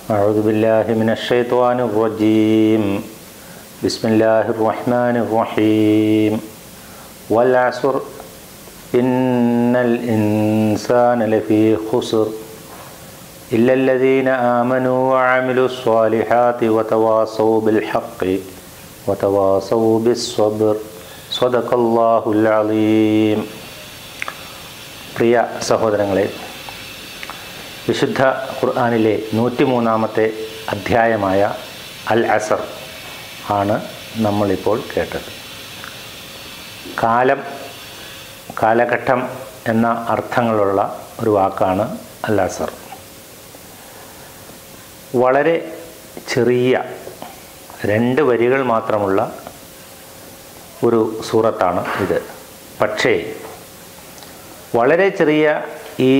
أعوذ بالله من الشيطان الرجيم بسم الله الرحمن الرحيم والعصر إن الإنسان لفي خسر إلا الذين آمنوا وعملوا الصالحات وتواصوا بالحق وتواصوا بالصبر صدق الله العظيم പ്രിയ സഹോദരങ്ങളെ വിശുദ്ധ ഖുർആാനിലെ നൂറ്റിമൂന്നാമത്തെ അധ്യായമായ അൽ അസർ ആണ് നമ്മളിപ്പോൾ കേട്ടത് കാലം കാലഘട്ടം എന്ന അർത്ഥങ്ങളുള്ള ഒരു വാക്കാണ് അൽ അസർ വളരെ ചെറിയ രണ്ട് വരികൾ മാത്രമുള്ള ഒരു സൂറത്താണ് ഇത് പക്ഷേ വളരെ ചെറിയ ഈ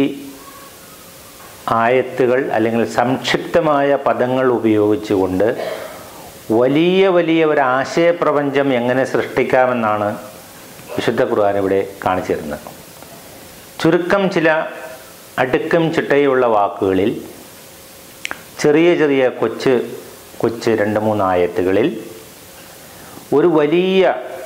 ആയത്തുകൾ അല്ലെങ്കിൽ സംക്ഷിപ്തമായ പദങ്ങൾ ഉപയോഗിച്ചുകൊണ്ട് വലിയ വലിയ ഒരു ആശയപ്രപഞ്ചം എങ്ങനെ സൃഷ്ടിക്കാമെന്നാണ് വിശുദ്ധ ഖുർആൻ ഇവിടെ കാണിച്ചു തരുന്നത് ചുരുക്കം ചില അടുക്കം ചിട്ടയുള്ള വാക്കുകളിൽ ചെറിയ ചെറിയ കൊച്ച് കൊച്ച് രണ്ട് മൂന്ന് ആയത്തുകളിൽ ഒരു വലിയ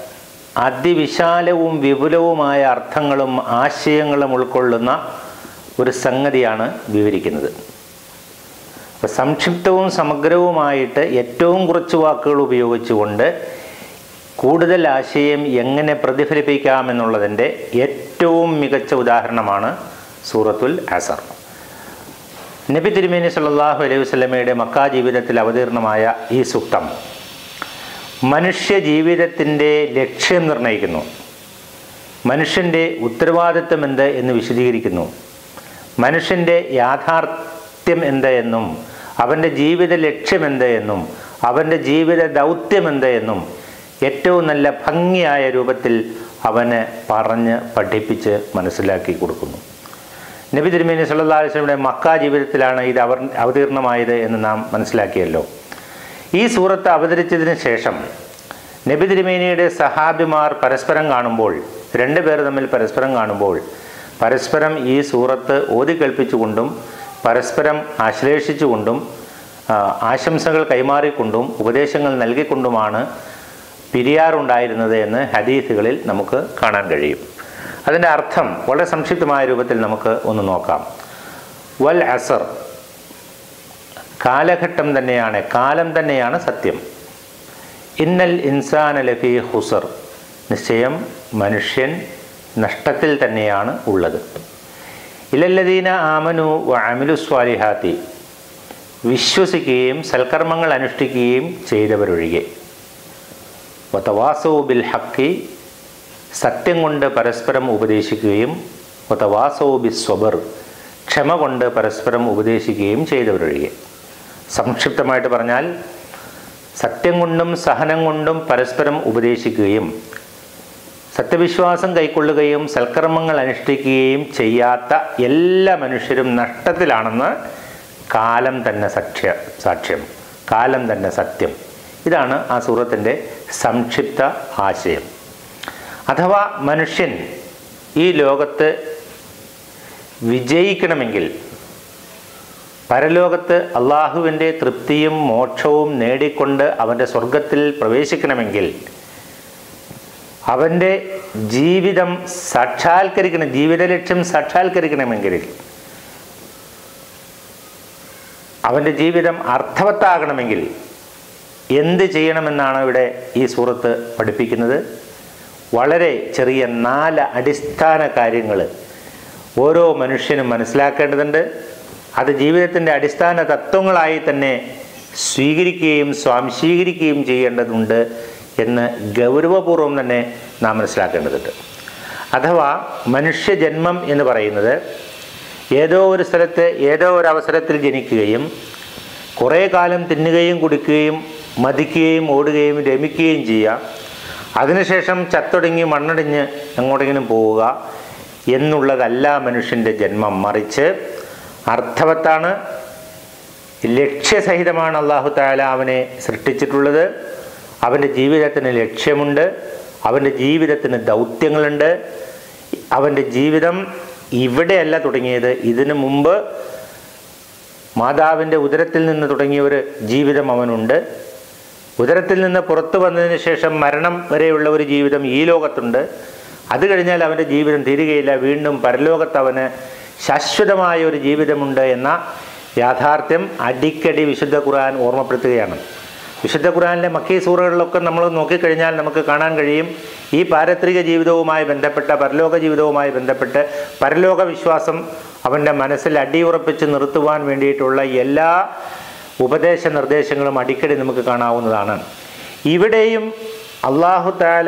അതിവിശാലവും വിപുലവുമായ അർത്ഥങ്ങളും ആശയങ്ങളും ഉൾക്കൊള്ളുന്ന ഒരു സംഗതിയാണ് വിവരിക്കുന്നത് അപ്പോൾ സംക്ഷിപ്തവും സമഗ്രവുമായിട്ട് ഏറ്റവും കുറച്ച് വാക്കുകൾ ഉപയോഗിച്ചുകൊണ്ട് കൂടുതൽ ആശയം എങ്ങനെ പ്രതിഫലിപ്പിക്കാമെന്നുള്ളതിൻ്റെ ഏറ്റവും മികച്ച ഉദാഹരണമാണ് സൂറത്തുൽ അസർ നബി തിരുമേനി സല്ലാഹു അലൈഹി വസ്ലമയുടെ മക്കാ ജീവിതത്തിൽ അവതീർണമായ ഈ സൂക്തം മനുഷ്യ ജീവിതത്തിൻ്റെ ലക്ഷ്യം നിർണ്ണയിക്കുന്നു മനുഷ്യൻ്റെ ഉത്തരവാദിത്വം എന്ത് എന്ന് വിശദീകരിക്കുന്നു മനുഷ്യൻ്റെ യാഥാർത്ഥ്യം എന്ത് എന്നും അവൻ്റെ ജീവിത ലക്ഷ്യം എന്ത് എന്നും അവൻ്റെ ജീവിത ദൗത്യം എന്ത് എന്നും ഏറ്റവും നല്ല ഭംഗിയായ രൂപത്തിൽ അവന് പറഞ്ഞ് പഠിപ്പിച്ച് മനസ്സിലാക്കി കൊടുക്കുന്നു നബി തിരുമേനി സല്ലാ വസ്ലമിയുടെ മക്ക ജീവിതത്തിലാണ് ഇത് അവർ അവതീർണമായത് എന്ന് നാം മനസ്സിലാക്കിയല്ലോ ഈ സൂറത്ത് അവതരിച്ചതിന് ശേഷം നബി തിരുമേനിയുടെ സഹാബിമാർ പരസ്പരം കാണുമ്പോൾ രണ്ട് പേർ തമ്മിൽ പരസ്പരം കാണുമ്പോൾ പരസ്പരം ഈ സൂറത്ത് ഓതി കേൾപ്പിച്ചുകൊണ്ടും പരസ്പരം ആശ്ലേഷിച്ചുകൊണ്ടും ആശംസകൾ കൈമാറിക്കൊണ്ടും ഉപദേശങ്ങൾ നൽകിക്കൊണ്ടുമാണ് പിരിയാറുണ്ടായിരുന്നത് എന്ന് ഹദീസുകളിൽ നമുക്ക് കാണാൻ കഴിയും അതിൻ്റെ അർത്ഥം വളരെ സംക്ഷിപ്തമായ രൂപത്തിൽ നമുക്ക് ഒന്ന് നോക്കാം വൽ അസർ കാലഘട്ടം തന്നെയാണ് കാലം തന്നെയാണ് സത്യം ഇന്നൽ ഇൻസാന ലഫി ഹുസർ നിശ്ചയം മനുഷ്യൻ നഷ്ടത്തിൽ തന്നെയാണ് ഉള്ളത് ഇലല്ലദീന ആമനു വ അമിലു സ്വാലിഹാത്തി വിശ്വസിക്കുകയും സൽക്കർമ്മങ്ങൾ അനുഷ്ഠിക്കുകയും ചെയ്തവരൊഴികെ വതവാസോ ബിൽ ഹക്കി സത്യം കൊണ്ട് പരസ്പരം ഉപദേശിക്കുകയും വതവാസോ ബി സ്വബർ ക്ഷമ കൊണ്ട് പരസ്പരം ഉപദേശിക്കുകയും ചെയ്തവരൊഴികെ സംക്ഷിപ്തമായിട്ട് പറഞ്ഞാൽ സത്യം കൊണ്ടും സഹനം കൊണ്ടും പരസ്പരം ഉപദേശിക്കുകയും സത്യവിശ്വാസം കൈക്കൊള്ളുകയും സൽക്കർമ്മങ്ങൾ അനുഷ്ഠിക്കുകയും ചെയ്യാത്ത എല്ലാ മനുഷ്യരും നഷ്ടത്തിലാണെന്ന് കാലം തന്നെ സാക്ഷ്യ സാക്ഷ്യം കാലം തന്നെ സത്യം ഇതാണ് ആ സൂറത്തിൻ്റെ സംക്ഷിപ്ത ആശയം അഥവാ മനുഷ്യൻ ഈ ലോകത്ത് വിജയിക്കണമെങ്കിൽ പരലോകത്ത് അള്ളാഹുവിൻ്റെ തൃപ്തിയും മോക്ഷവും നേടിക്കൊണ്ട് അവൻ്റെ സ്വർഗത്തിൽ പ്രവേശിക്കണമെങ്കിൽ അവൻ്റെ ജീവിതം സാക്ഷാത്കരിക്കണം ജീവിത ലക്ഷ്യം സാക്ഷാത്കരിക്കണമെങ്കിൽ അവൻ്റെ ജീവിതം അർത്ഥവത്താകണമെങ്കിൽ എന്ത് ചെയ്യണമെന്നാണ് ഇവിടെ ഈ സൂറത്ത് പഠിപ്പിക്കുന്നത് വളരെ ചെറിയ നാല് അടിസ്ഥാന കാര്യങ്ങൾ ഓരോ മനുഷ്യനും മനസ്സിലാക്കേണ്ടതുണ്ട് അത് ജീവിതത്തിൻ്റെ അടിസ്ഥാന തത്വങ്ങളായി തന്നെ സ്വീകരിക്കുകയും സ്വാംശീകരിക്കുകയും ചെയ്യേണ്ടതുണ്ട് എന്ന് ഗൗരവപൂർവ്വം തന്നെ നാം മനസ്സിലാക്കേണ്ടതുണ്ട് അഥവാ മനുഷ്യജന്മം എന്ന് പറയുന്നത് ഏതോ ഒരു സ്ഥലത്ത് ഏതോ ഒരു അവസരത്തിൽ ജനിക്കുകയും കുറേ കാലം തിന്നുകയും കുടിക്കുകയും മതിക്കുകയും ഓടുകയും രമിക്കുകയും ചെയ്യുക അതിനുശേഷം ചത്തൊടുങ്ങി മണ്ണടിഞ്ഞ് എങ്ങോട്ടെങ്കിലും പോവുക എന്നുള്ളതല്ല മനുഷ്യൻ്റെ ജന്മം മറിച്ച് അർത്ഥവത്താണ് ലക്ഷ്യസഹിതമാണ് അള്ളാഹു താല അവനെ സൃഷ്ടിച്ചിട്ടുള്ളത് അവൻ്റെ ജീവിതത്തിന് ലക്ഷ്യമുണ്ട് അവൻ്റെ ജീവിതത്തിന് ദൗത്യങ്ങളുണ്ട് അവൻ്റെ ജീവിതം ഇവിടെയല്ല തുടങ്ങിയത് ഇതിനു മുമ്പ് മാതാവിൻ്റെ ഉദരത്തിൽ നിന്ന് തുടങ്ങിയ ഒരു ജീവിതം അവനുണ്ട് ഉദരത്തിൽ നിന്ന് പുറത്തു വന്നതിന് ശേഷം മരണം വരെയുള്ള ഒരു ജീവിതം ഈ ലോകത്തുണ്ട് അത് കഴിഞ്ഞാൽ അവൻ്റെ ജീവിതം തീരുകയില്ല വീണ്ടും പരലോകത്ത് അവന് ശാശ്വതമായ ഒരു ജീവിതമുണ്ട് എന്ന യാഥാർത്ഥ്യം അടിക്കടി വിശുദ്ധ ഖുർആൻ ഓർമ്മപ്പെടുത്തുകയാണ് വിശുദ്ധ ഖുർആനിലെ മക്കീ സൂറകളിലൊക്കെ നമ്മൾ നോക്കിക്കഴിഞ്ഞാൽ നമുക്ക് കാണാൻ കഴിയും ഈ പാരത്രിക ജീവിതവുമായി ബന്ധപ്പെട്ട പരലോക ജീവിതവുമായി ബന്ധപ്പെട്ട് പരലോക വിശ്വാസം അവൻ്റെ മനസ്സിൽ അടിയുറപ്പിച്ച് നിർത്തുവാൻ വേണ്ടിയിട്ടുള്ള എല്ലാ ഉപദേശ നിർദ്ദേശങ്ങളും അടിക്കടി നമുക്ക് കാണാവുന്നതാണ് ഇവിടെയും അള്ളാഹു താല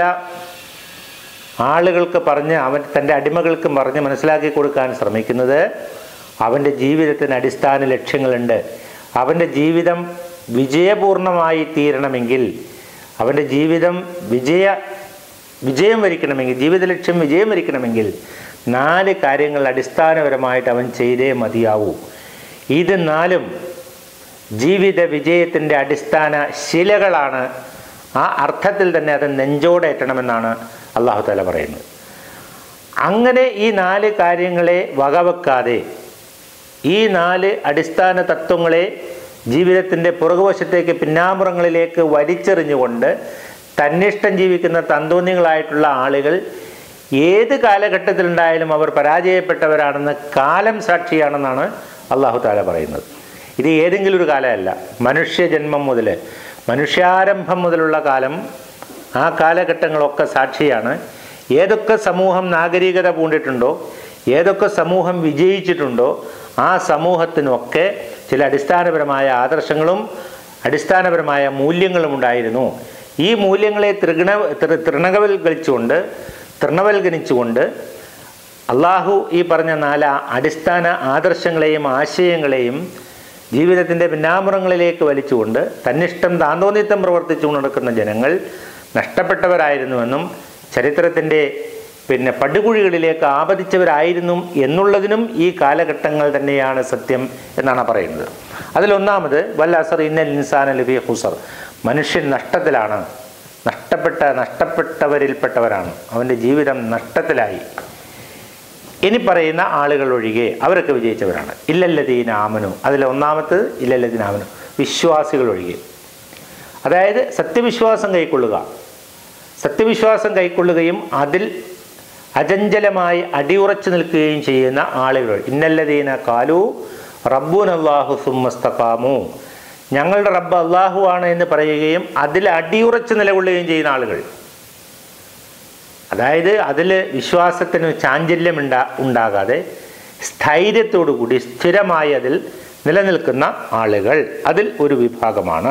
ആളുകൾക്ക് പറഞ്ഞ് അവൻ തൻ്റെ അടിമകൾക്ക് പറഞ്ഞ് മനസ്സിലാക്കി കൊടുക്കാൻ ശ്രമിക്കുന്നത് അവൻ്റെ ജീവിതത്തിന് അടിസ്ഥാന ലക്ഷ്യങ്ങളുണ്ട് അവൻ്റെ ജീവിതം വിജയപൂർണമായി തീരണമെങ്കിൽ അവൻ്റെ ജീവിതം വിജയ വിജയം വരിക്കണമെങ്കിൽ ജീവിത ലക്ഷ്യം വിജയം വരിക്കണമെങ്കിൽ നാല് കാര്യങ്ങൾ അടിസ്ഥാനപരമായിട്ട് അവൻ ചെയ്തേ മതിയാവൂ ഇത് നാലും ജീവിത വിജയത്തിൻ്റെ അടിസ്ഥാന ശിലകളാണ് ആ അർത്ഥത്തിൽ തന്നെ അത് നെഞ്ചോടേറ്റണമെന്നാണ് അള്ളാഹു താല പറയുന്നത് അങ്ങനെ ഈ നാല് കാര്യങ്ങളെ വകവെക്കാതെ ഈ നാല് അടിസ്ഥാന തത്വങ്ങളെ ജീവിതത്തിൻ്റെ പുറകുവശത്തേക്ക് പിന്നാമ്പുറങ്ങളിലേക്ക് വലിച്ചെറിഞ്ഞുകൊണ്ട് തന്നിഷ്ടം ജീവിക്കുന്ന തന്തോന്യങ്ങളായിട്ടുള്ള ആളുകൾ ഏത് കാലഘട്ടത്തിലുണ്ടായാലും അവർ പരാജയപ്പെട്ടവരാണെന്ന് കാലം സാക്ഷിയാണെന്നാണ് അള്ളാഹു താല പറയുന്നത് ഇത് ഏതെങ്കിലും ഒരു കാലമല്ല മനുഷ്യജന്മം മുതൽ മനുഷ്യാരംഭം മുതലുള്ള കാലം ആ കാലഘട്ടങ്ങളൊക്കെ സാക്ഷിയാണ് ഏതൊക്കെ സമൂഹം നാഗരികത പൂണ്ടിട്ടുണ്ടോ ഏതൊക്കെ സമൂഹം വിജയിച്ചിട്ടുണ്ടോ ആ സമൂഹത്തിനൊക്കെ ചില അടിസ്ഥാനപരമായ ആദർശങ്ങളും അടിസ്ഥാനപരമായ മൂല്യങ്ങളും ഉണ്ടായിരുന്നു ഈ മൂല്യങ്ങളെ തൃഗണ തൃ- തൃണവൽക്കരിച്ചുകൊണ്ട് തൃണവൽഗണിച്ചുകൊണ്ട് അള്ളാഹു ഈ പറഞ്ഞ നാല് അടിസ്ഥാന ആദർശങ്ങളെയും ആശയങ്ങളെയും ജീവിതത്തിൻ്റെ പിന്നാമ്പുറങ്ങളിലേക്ക് വലിച്ചുകൊണ്ട് തന്നിഷ്ടം താന്തോന്നിത്തം പ്രവർത്തിച്ചു നടക്കുന്ന ജനങ്ങൾ നഷ്ടപ്പെട്ടവരായിരുന്നുവെന്നും ചരിത്രത്തിൻ്റെ പിന്നെ പടുകുഴികളിലേക്ക് ആപതിച്ചവരായിരുന്നു എന്നുള്ളതിനും ഈ കാലഘട്ടങ്ങൾ തന്നെയാണ് സത്യം എന്നാണ് പറയുന്നത് അതിലൊന്നാമത് വൽ അസർ ഇന്നൽ ഇൻസാന ലബി ഹുസർ മനുഷ്യൻ നഷ്ടത്തിലാണ് നഷ്ടപ്പെട്ട നഷ്ടപ്പെട്ടവരിൽപ്പെട്ടവരാണ് അവൻ്റെ ജീവിതം നഷ്ടത്തിലായി ഇനി പറയുന്ന ആളുകൾ ഒഴികെ അവരൊക്കെ വിജയിച്ചവരാണ് ഇല്ലല്ലതീന ആമനു അതിൽ ഒന്നാമത്തത് ഇല്ലല്ലതീന ആമനു വിശ്വാസികൾ ഒഴികെ അതായത് സത്യവിശ്വാസം കൈക്കൊള്ളുക സത്യവിശ്വാസം കൈക്കൊള്ളുകയും അതിൽ അചഞ്ചലമായി അടിയുറച്ചു നിൽക്കുകയും ചെയ്യുന്ന ആളുകൾ ഇന്നല്ലതീന കാലു റബ്ബൂൻ അള്ളാഹു സുമ്മസ്തക്കാമു ഞങ്ങളുടെ റബ്ബ് അള്ളാഹു ആണ് എന്ന് പറയുകയും അതിൽ അടിയുറച്ച് നിലകൊള്ളുകയും ചെയ്യുന്ന ആളുകൾ അതായത് അതിൽ വിശ്വാസത്തിന് ചാഞ്ചല്യം ഉണ്ടാ ഉണ്ടാകാതെ സ്ഥൈര്യത്തോടു കൂടി സ്ഥിരമായി അതിൽ നിലനിൽക്കുന്ന ആളുകൾ അതിൽ ഒരു വിഭാഗമാണ്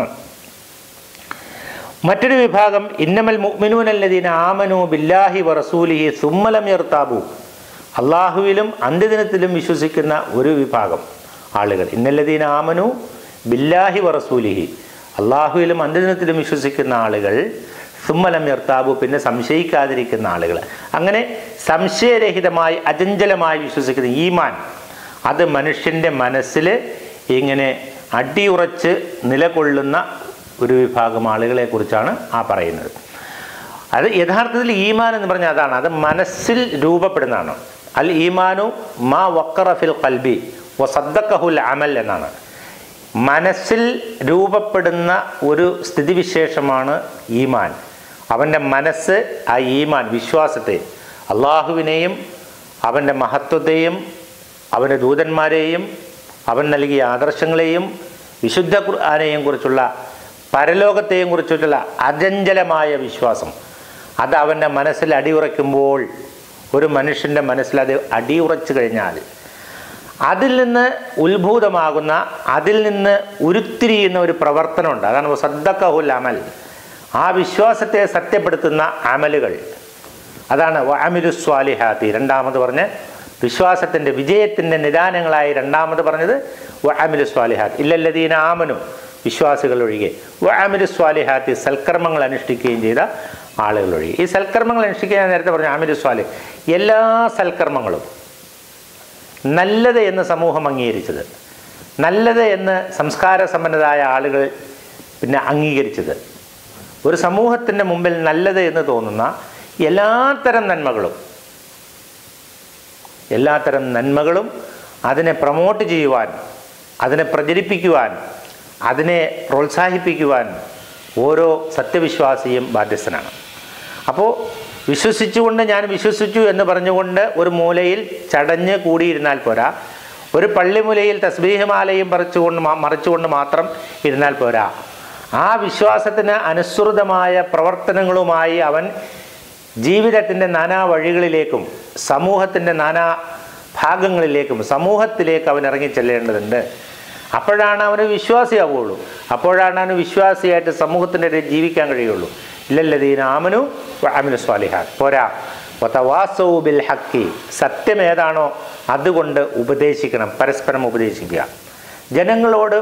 മറ്റൊരു വിഭാഗം ഇന്നമൽ മുഅ്മിനൂനല്ലദീന ആമനു ബില്ലാഹി വറസൂലിഹി സുമ്മലം യർത്താബു അള്ളാഹുവിലും അന്ത്യദിനത്തിലും വിശ്വസിക്കുന്ന ഒരു വിഭാഗം ആളുകൾ ഇന്നല്ലദീന ആമനു ബില്ലാഹി വറസൂലിഹി അള്ളാഹുവിലും അന്ത്യദിനത്തിലും വിശ്വസിക്കുന്ന ആളുകൾ സുമ്മലം യർത്താബു പിന്നെ സംശയിക്കാതിരിക്കുന്ന ആളുകൾ അങ്ങനെ സംശയരഹിതമായി അചഞ്ചലമായി വിശ്വസിക്കുന്ന ഈമാൻ അത് മനുഷ്യൻ്റെ മനസ്സിൽ ഇങ്ങനെ അടിയുറച്ച് നിലകൊള്ളുന്ന ഒരു വിഭാഗം ആളുകളെ കുറിച്ചാണ് ആ പറയുന്നത് അത് യഥാർത്ഥത്തിൽ ഈമാൻ എന്ന് പറഞ്ഞാൽ അതാണ് അത് മനസ്സിൽ രൂപപ്പെടുന്നതാണ് അൽ ഈമാനു മാ വക്കറഫിൽ കൽബി വ സദ്ദക്കഹുൽ അമൽ എന്നാണ് മനസ്സിൽ രൂപപ്പെടുന്ന ഒരു സ്ഥിതിവിശേഷമാണ് ഈമാൻ അവൻ്റെ മനസ്സ് ആ ഈമാൻ വിശ്വാസത്തെ അള്ളാഹുവിനെയും അവൻ്റെ മഹത്വത്തെയും അവൻ്റെ ദൂതന്മാരെയും അവൻ നൽകിയ ആദർശങ്ങളെയും വിശുദ്ധ ഖുർആാനെയും കുറിച്ചുള്ള പരലോകത്തെയും കുറിച്ചിട്ടുള്ള അചഞ്ചലമായ വിശ്വാസം അത് അവൻ്റെ മനസ്സിൽ അടിയുറയ്ക്കുമ്പോൾ ഒരു മനുഷ്യൻ്റെ മനസ്സിൽ അത് അടിയുറച്ചു കഴിഞ്ഞാൽ അതിൽ നിന്ന് ഉത്ഭൂതമാകുന്ന അതിൽ നിന്ന് ഉരുത്തിരിയുന്ന ഒരു പ്രവർത്തനമുണ്ട് അതാണ് സദ്ദക്കഹുൽ അമൽ ആ വിശ്വാസത്തെ സത്യപ്പെടുത്തുന്ന അമലുകൾ അതാണ് വഅമിലു സ്വാലിഹാത്തി രണ്ടാമത് പറഞ്ഞ് വിശ്വാസത്തിൻ്റെ വിജയത്തിൻ്റെ നിദാനങ്ങളായി രണ്ടാമത് പറഞ്ഞത് വഅമിലു സ്വാലിഹാത്ത് ഇല്ലല്ലദീന ആമനു വിശ്വാസികൾ ഒഴികെ വഅമിലു സ്വാലിഹാത്തി സൽക്കർമ്മങ്ങൾ അനുഷ്ഠിക്കുകയും ചെയ്ത ആളുകൾ ഒഴികെ ഈ സൽക്കർമ്മങ്ങൾ അനുഷ്ഠിക്കുക ഞാൻ നേരത്തെ പറഞ്ഞു അമിലു സ്വാലി എല്ലാ സൽക്കർമ്മങ്ങളും നല്ലത് എന്ന് സമൂഹം അംഗീകരിച്ചത് നല്ലത് എന്ന് സംസ്കാര സമ്പന്നരായ ആളുകൾ പിന്നെ അംഗീകരിച്ചത് ഒരു സമൂഹത്തിൻ്റെ മുമ്പിൽ നല്ലത് എന്ന് തോന്നുന്ന എല്ലാത്തരം നന്മകളും എല്ലാത്തരം നന്മകളും അതിനെ പ്രൊമോട്ട് ചെയ്യുവാൻ അതിനെ പ്രചരിപ്പിക്കുവാൻ അതിനെ പ്രോത്സാഹിപ്പിക്കുവാൻ ഓരോ സത്യവിശ്വാസിയും ബാധ്യസ്ഥനാണ് അപ്പോൾ വിശ്വസിച്ചുകൊണ്ട് ഞാൻ വിശ്വസിച്ചു എന്ന് പറഞ്ഞുകൊണ്ട് ഒരു മൂലയിൽ ചടഞ്ഞ് കൂടിയിരുന്നാൽ പോരാ ഒരു പള്ളിമുലയിൽ തസ്ബീഹമാലയും പറിച്ചുകൊണ്ട് മാ- മറിച്ചുകൊണ്ട് മാത്രം ഇരുന്നാൽ പോരാ ആ വിശ്വാസത്തിന് അനുസൃതമായ പ്രവർത്തനങ്ങളുമായി അവൻ ജീവിതത്തിൻ്റെ നാനാ വഴികളിലേക്കും സമൂഹത്തിൻ്റെ നാനാ ഭാഗങ്ങളിലേക്കും സമൂഹത്തിലേക്ക് അവൻ ഇറങ്ങിച്ചെല്ലേണ്ടതുണ്ട് അപ്പോഴാണ് അവന് വിശ്വാസിയാവുകയുള്ളൂ അപ്പോഴാണ് അവന് വിശ്വാസിയായിട്ട് സമൂഹത്തിൻ്റെ ഇടയിൽ ജീവിക്കാൻ കഴിയുള്ളൂ ഇല്ലല്ലതീന ആമനു അമിനു സ്വാലിഹാൻ പോരാ വതവാസവു ബിൽ ഹക്കി സത്യം ഏതാണോ അതുകൊണ്ട് ഉപദേശിക്കണം പരസ്പരം ഉപദേശിക്കുക ജനങ്ങളോട്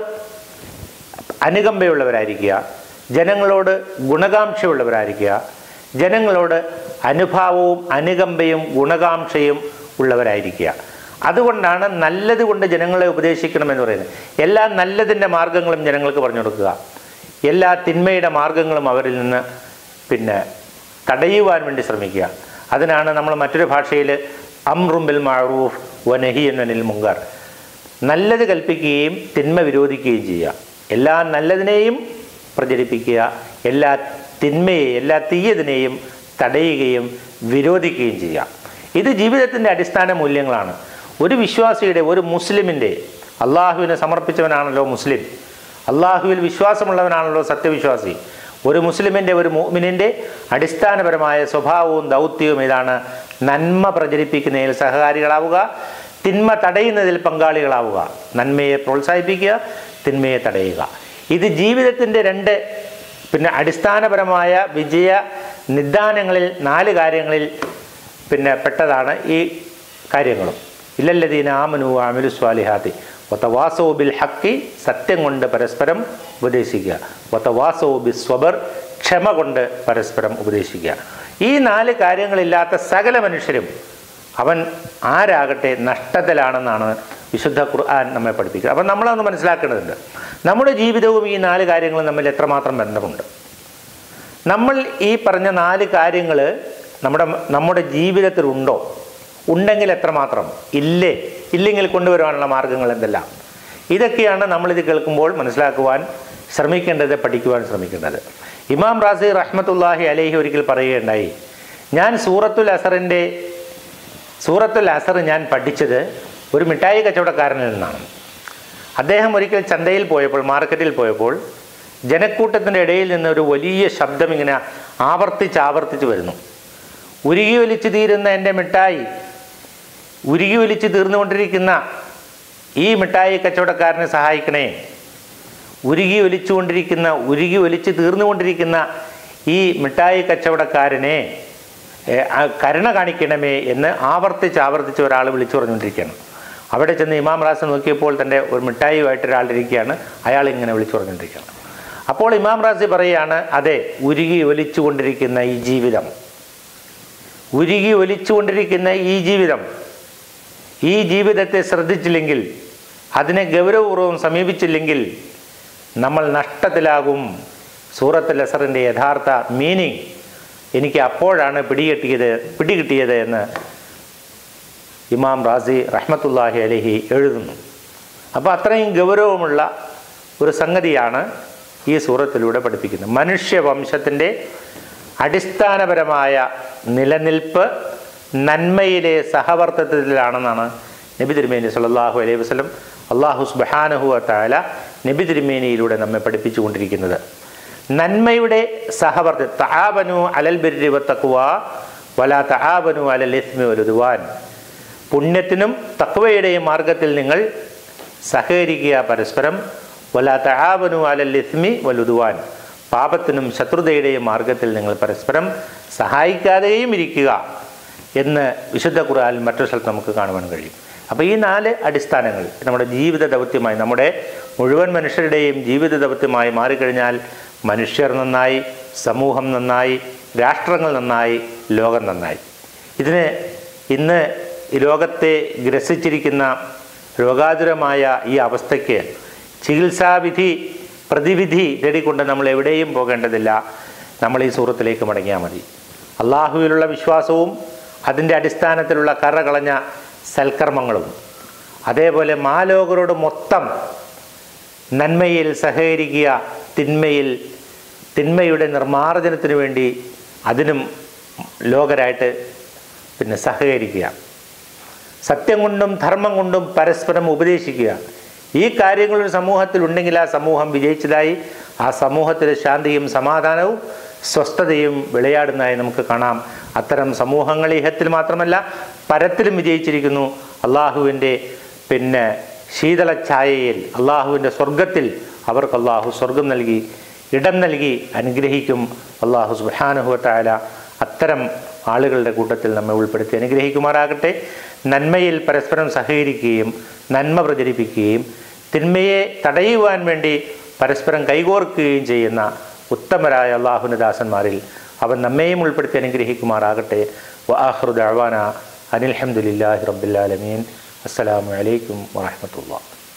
അനുകമ്പയുള്ളവരായിരിക്കുക ജനങ്ങളോട് ഗുണകാംക്ഷയുള്ളവരായിരിക്കുക ജനങ്ങളോട് അനുഭാവവും അനുകമ്പയും ഗുണകാംക്ഷയും ഉള്ളവരായിരിക്കുക അതുകൊണ്ടാണ് നല്ലത് കൊണ്ട് ജനങ്ങളെ ഉപദേശിക്കണമെന്ന് പറയുന്നത് എല്ലാ നല്ലതിൻ്റെ മാർഗങ്ങളും ജനങ്ങൾക്ക് പറഞ്ഞു കൊടുക്കുക എല്ലാ തിന്മയുടെ മാർഗങ്ങളും അവരിൽ നിന്ന് പിന്നെ തടയുവാൻ വേണ്ടി ശ്രമിക്കുക അതിനാണ് നമ്മൾ മറ്റൊരു ഭാഷയിൽ അമ്രുംബിൽ മാറൂഫ് വനഹി എന്നനിൽ മുങ്കർ നല്ലത് കൽപ്പിക്കുകയും തിന്മ വിരോധിക്കുകയും ചെയ്യുക എല്ലാ നല്ലതിനെയും പ്രചരിപ്പിക്കുക എല്ലാ തിന്മയെ എല്ലാ തീയതിനെയും തടയുകയും വിരോധിക്കുകയും ചെയ്യുക ഇത് ജീവിതത്തിൻ്റെ അടിസ്ഥാന മൂല്യങ്ങളാണ് ഒരു വിശ്വാസിയുടെ ഒരു മുസ്ലിമിൻ്റെ അള്ളാഹുവിനെ സമർപ്പിച്ചവനാണല്ലോ മുസ്ലിം അള്ളാഹുവിൽ വിശ്വാസമുള്ളവനാണല്ലോ സത്യവിശ്വാസി ഒരു മുസ്ലിമിൻ്റെ ഒരു മുഅ്മിനിൻ്റെ അടിസ്ഥാനപരമായ സ്വഭാവവും ദൗത്യവും ഇതാണ് നന്മ പ്രചരിപ്പിക്കുന്നതിൽ സഹകാരികളാവുക തിന്മ തടയുന്നതിൽ പങ്കാളികളാവുക നന്മയെ പ്രോത്സാഹിപ്പിക്കുക തിന്മയെ തടയുക ഇത് ജീവിതത്തിൻ്റെ രണ്ട് പിന്നെ അടിസ്ഥാനപരമായ വിജയ നിദാനങ്ങളിൽ നാല് കാര്യങ്ങളിൽ പിന്നെ പെട്ടതാണ് ഈ കാര്യങ്ങളും ഇല്ലല്ലദീന ആമനു അമിലു സ്വാലിഹാത്തി ഒത്തവാസോ ബിൽ ഹക്കി സത്യം കൊണ്ട് പരസ്പരം ഉപദേശിക്കുക ഒത്തവാസോ ബി സ്വബർ ക്ഷമ കൊണ്ട് പരസ്പരം ഉപദേശിക്കുക ഈ നാല് കാര്യങ്ങളില്ലാത്ത സകല മനുഷ്യരും അവൻ ആരാകട്ടെ നഷ്ടത്തിലാണെന്നാണ് വിശുദ്ധ ഖുർആൻ നമ്മെ പഠിപ്പിക്കുക അപ്പം നമ്മളതൊന്ന് മനസ്സിലാക്കേണ്ടതുണ്ട് നമ്മുടെ ജീവിതവും ഈ നാല് കാര്യങ്ങളും തമ്മിൽ എത്രമാത്രം ബന്ധമുണ്ട് നമ്മൾ ഈ പറഞ്ഞ നാല് കാര്യങ്ങൾ നമ്മുടെ നമ്മുടെ ജീവിതത്തിലുണ്ടോ ഉണ്ടെങ്കിൽ എത്രമാത്രം ഇല്ലേ ഇല്ലെങ്കിൽ കൊണ്ടുവരുവാനുള്ള മാർഗങ്ങൾ എന്തെല്ലാം ഇതൊക്കെയാണ് നമ്മളിത് കേൾക്കുമ്പോൾ മനസ്സിലാക്കുവാൻ ശ്രമിക്കേണ്ടത് പഠിക്കുവാൻ ശ്രമിക്കേണ്ടത് ഇമാം റാസി റഹ്മത്തുല്ലാഹി അലൈഹി ഒരിക്കൽ പറയുകയുണ്ടായി ഞാൻ സൂറത്തുൽ അസറിൻ്റെ സൂറത്തുൽ അസർ ഞാൻ പഠിച്ചത് ഒരു മിഠായി കച്ചവടക്കാരനിൽ നിന്നാണ് അദ്ദേഹം ഒരിക്കൽ ചന്തയിൽ പോയപ്പോൾ മാർക്കറ്റിൽ പോയപ്പോൾ ജനക്കൂട്ടത്തിൻ്റെ ഇടയിൽ നിന്ന് ഒരു വലിയ ശബ്ദം ഇങ്ങനെ ആവർത്തിച്ച് ആവർത്തിച്ച് വരുന്നു ഉരുകി ഒലിച്ച് തീരുന്ന എൻ്റെ മിഠായി ഉരുകി ഒലിച്ച് തീർന്നുകൊണ്ടിരിക്കുന്ന ഈ മിഠായി കച്ചവടക്കാരനെ സഹായിക്കണേ ഉരുകി ഒലിച്ചുകൊണ്ടിരിക്കുന്ന ഉരുകി ഒലിച്ച് തീർന്നുകൊണ്ടിരിക്കുന്ന ഈ മിഠായി കച്ചവടക്കാരനെ ഏ, ആ, കരുണ കാണിക്കണമേ എന്ന് ആവർത്തിച്ച് ആവർത്തിച്ച് ഒരാൾ വിളിച്ചു പറഞ്ഞുകൊണ്ടിരിക്കുകയാണ് അവിടെ ചെന്ന് ഇമാം റാസ് നോക്കിയപ്പോൾ തൻ്റെ ഒരു മിഠായിയുമായിട്ട് ഒരാളിരിക്കുകയാണ് അയാൾ ഇങ്ങനെ വിളിച്ചു പറഞ്ഞുകൊണ്ടിരിക്കുകയാണ് അപ്പോൾ ഇമാം റാസി പറയുകയാണ് അതെ ഉരുകി ഒലിച്ചുകൊണ്ടിരിക്കുന്ന ഈ ജീവിതം ഉരുകി ഒലിച്ചുകൊണ്ടിരിക്കുന്ന ഈ ജീവിതം ഈ ജീവിതത്തെ ശ്രദ്ധിച്ചില്ലെങ്കിൽ അതിനെ ഗൗരവപൂർവ്വം സമീപിച്ചില്ലെങ്കിൽ നമ്മൾ നഷ്ടത്തിലാകും സൂറത്ത് ലസറിൻ്റെ യഥാർത്ഥ മീനിങ് എനിക്ക് അപ്പോഴാണ് പിടികിട്ടിയത് പിടികിട്ടിയത് എന്ന് ഇമാം റാസി റഹ്മത്തുല്ലാഹി അലഹി എഴുതുന്നു അപ്പോൾ അത്രയും ഗൗരവമുള്ള ഒരു സംഗതിയാണ് ഈ സൂറത്തിലൂടെ പഠിപ്പിക്കുന്നത് മനുഷ്യവംശത്തിൻ്റെ അടിസ്ഥാനപരമായ നിലനിൽപ്പ് നന്മയിലെ സഹവർത്തത്തിലാണെന്നാണ് നബി തിരുമേനി സല്ലല്ലാഹു അലൈഹി വസല്ലം അള്ളാഹു സുബ്ഹാനഹു താല നബി തിരുമേനിയിലൂടെ നമ്മെ പഠിപ്പിച്ചുകൊണ്ടിരിക്കുന്നത് നന്മയുടെ സഹവർത്തി തആബനു അലൽ ബിർരി വത്തഖ്വ വലാ തആബനു അലൽ ഇസ്മി വലുദ്വാൻ പുണ്യത്തിനും തക്വയുടെയും മാർഗത്തിൽ നിങ്ങൾ സഹകരിക്കുക പരസ്പരം വലാ തആബനു അലൽ ഇസ്മി വലുദ്വാൻ പാപത്തിനും ശത്രുതയുടെയും മാർഗത്തിൽ നിങ്ങൾ പരസ്പരം സഹായിക്കാതെയും ഇരിക്കുക എന്ന് വിശുദ്ധ ഖുർആനിൽ മറ്റൊരു സ്ഥലത്ത് നമുക്ക് കാണുവാൻ കഴിയും അപ്പോൾ ഈ നാല് അടിസ്ഥാനങ്ങൾ നമ്മുടെ ജീവിത ദൗത്യമായി നമ്മുടെ മുഴുവൻ മനുഷ്യരുടെയും ജീവിത ദൗത്യമായി മാറിക്കഴിഞ്ഞാൽ മനുഷ്യർ നന്നായി സമൂഹം നന്നായി രാഷ്ട്രങ്ങൾ നന്നായി ലോകം നന്നായി ഇതിന് ഇന്ന് ഈ ലോകത്തെ ഗ്രസിച്ചിരിക്കുന്ന രോഗാതുരമായ ഈ അവസ്ഥയ്ക്ക് ചികിത്സാവിധി പ്രതിവിധി തേടിക്കൊണ്ട് നമ്മൾ എവിടെയും പോകേണ്ടതില്ല നമ്മൾ ഈ സൂറത്തിലേക്ക് മടങ്ങിയാൽ മതി അള്ളാഹുവിലുള്ള വിശ്വാസവും അതിൻ്റെ അടിസ്ഥാനത്തിലുള്ള കറ കളഞ്ഞ സൽക്കർമ്മങ്ങളും അതേപോലെ മാലോകരോട് മൊത്തം നന്മയിൽ സഹകരിക്കുക തിന്മയിൽ തിന്മയുടെ നിർമ്മാർജ്ജനത്തിന് വേണ്ടി അതിനും ലോകരായിട്ട് പിന്നെ സഹകരിക്കുക സത്യം കൊണ്ടും ധർമ്മം കൊണ്ടും പരസ്പരം ഉപദേശിക്കുക ഈ കാര്യങ്ങൾ ഒരു സമൂഹത്തിൽ ഉണ്ടെങ്കിൽ ആ സമൂഹം വിജയിച്ചതായി ആ സമൂഹത്തിലെ ശാന്തിയും സമാധാനവും സ്വസ്ഥതയും വിളയാടുന്നതായി നമുക്ക് കാണാം അത്തരം സമൂഹങ്ങൾ ഇഹത്തിൽ മാത്രമല്ല പരത്തിലും വിജയിച്ചിരിക്കുന്നു അള്ളാഹുവിൻ്റെ പിന്നെ ശീതളഛായയിൽ അള്ളാഹുവിൻ്റെ സ്വർഗത്തിൽ അവർക്ക് അള്ളാഹു സ്വർഗം നൽകി ഇടം നൽകി അനുഗ്രഹിക്കും അള്ളാഹു സുബാനുഹുവത്തായ അത്തരം ആളുകളുടെ കൂട്ടത്തിൽ നമ്മെ ഉൾപ്പെടുത്തി അനുഗ്രഹിക്കുമാറാകട്ടെ നന്മയിൽ പരസ്പരം സഹകരിക്കുകയും നന്മ പ്രചരിപ്പിക്കുകയും തിന്മയെ തടയുവാൻ വേണ്ടി പരസ്പരം കൈകോർക്കുകയും ചെയ്യുന്ന ഉത്തമരായ അള്ളാഹുവിൻ്റെ ദാസന്മാരിൽ അവൻ നമ്മെയും ഉൾപ്പെടുത്തി അനുഗ്രഹിക്കുമാറാകട്ടെ വആഹ്റു ദഅവാന അനിൽഹംദുലില്ലാഹി റബ്ബിൽ ആലമീൻ അസ്സലാമു അലൈക്കും വറഹ്മത്തുള്ളാഹി